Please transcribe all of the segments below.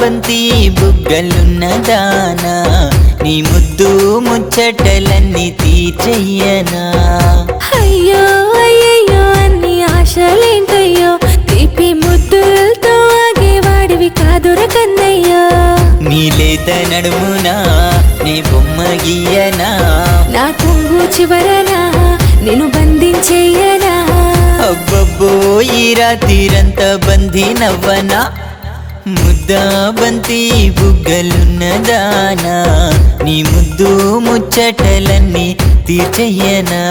బంతి బుగ్గలున్న దానా నీ ముద్దు ముచ్చటలన్నీ తీర్చెయ్యనా అయ్యో అయ్యయ్యో అన్ని ఆశలేంటయ్యో తీపి ముద్దులతో ఆగేవాడివి కాదుర కన్నయ్యో నీ లేత నడుమునా నీ బొమ్మ గీయనా నా కొంగు చివరనా నేను బంధించేయనా అబ్బబ్బో ఈ రాత్రిరంతా బందీ నవ్వనా ముద్దా బంతి బుగ్గలున్న దానా నీ ముద్దు ముచ్చటలన్నీ తీర్చెయ్యనా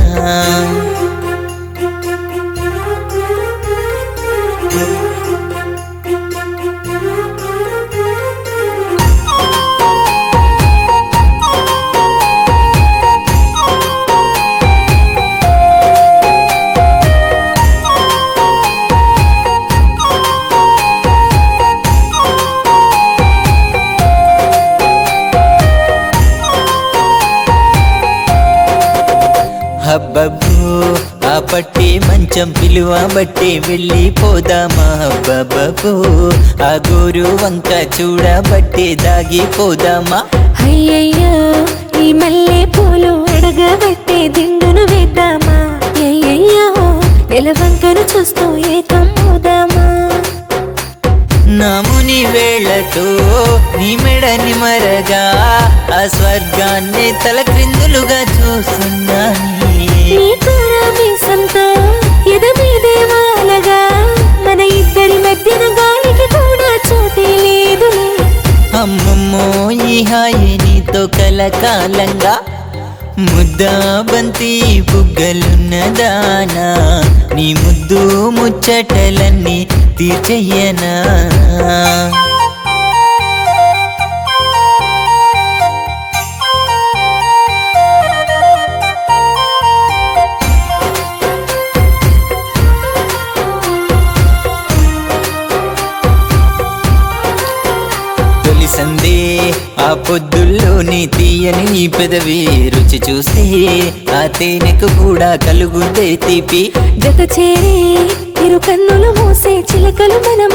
హబ్బబ్బో ఆ పట్టి మంచం పిలువ బట్టి వెళ్ళిపోదామా హబ్బబ్బో ఆ గోరు వంక చూడబట్టి దాగిపోదామా అయ్యయ్యో ఈ మల్లె పూలు అడగబట్టే దిండును వేద్దామా అయ్యయ్యో నెలవంకను చూస్తూ ఏకం పోదామా నముని వేళతో నీ మెడని మరగా ఆ స్వర్గాన్ని తలక్రిందులుగా చూస్తున్నాని నీ కూర మీసంతో ఎద మీదే వాలగా మన ఇద్దరి మధ్యన గాలికి కూడా చోటే లేదులే అమ్మమ్మో ఈ హాయి నీతో కలకాలంగా ముద్దా బంతి బుగ్గలున్న దానా నీ ముద్దు ముచ్చటలన్నీ తీర్చెయ్యనా తొలి సందే ఆ పొద్దుల్లోని తీయని నీ పెదవి రుచి చూస్తే ఆ తేనెకు కూడా కలుగుందే తీపి జత చేరే ఇరు కన్నులు మూసే చిలకలు మన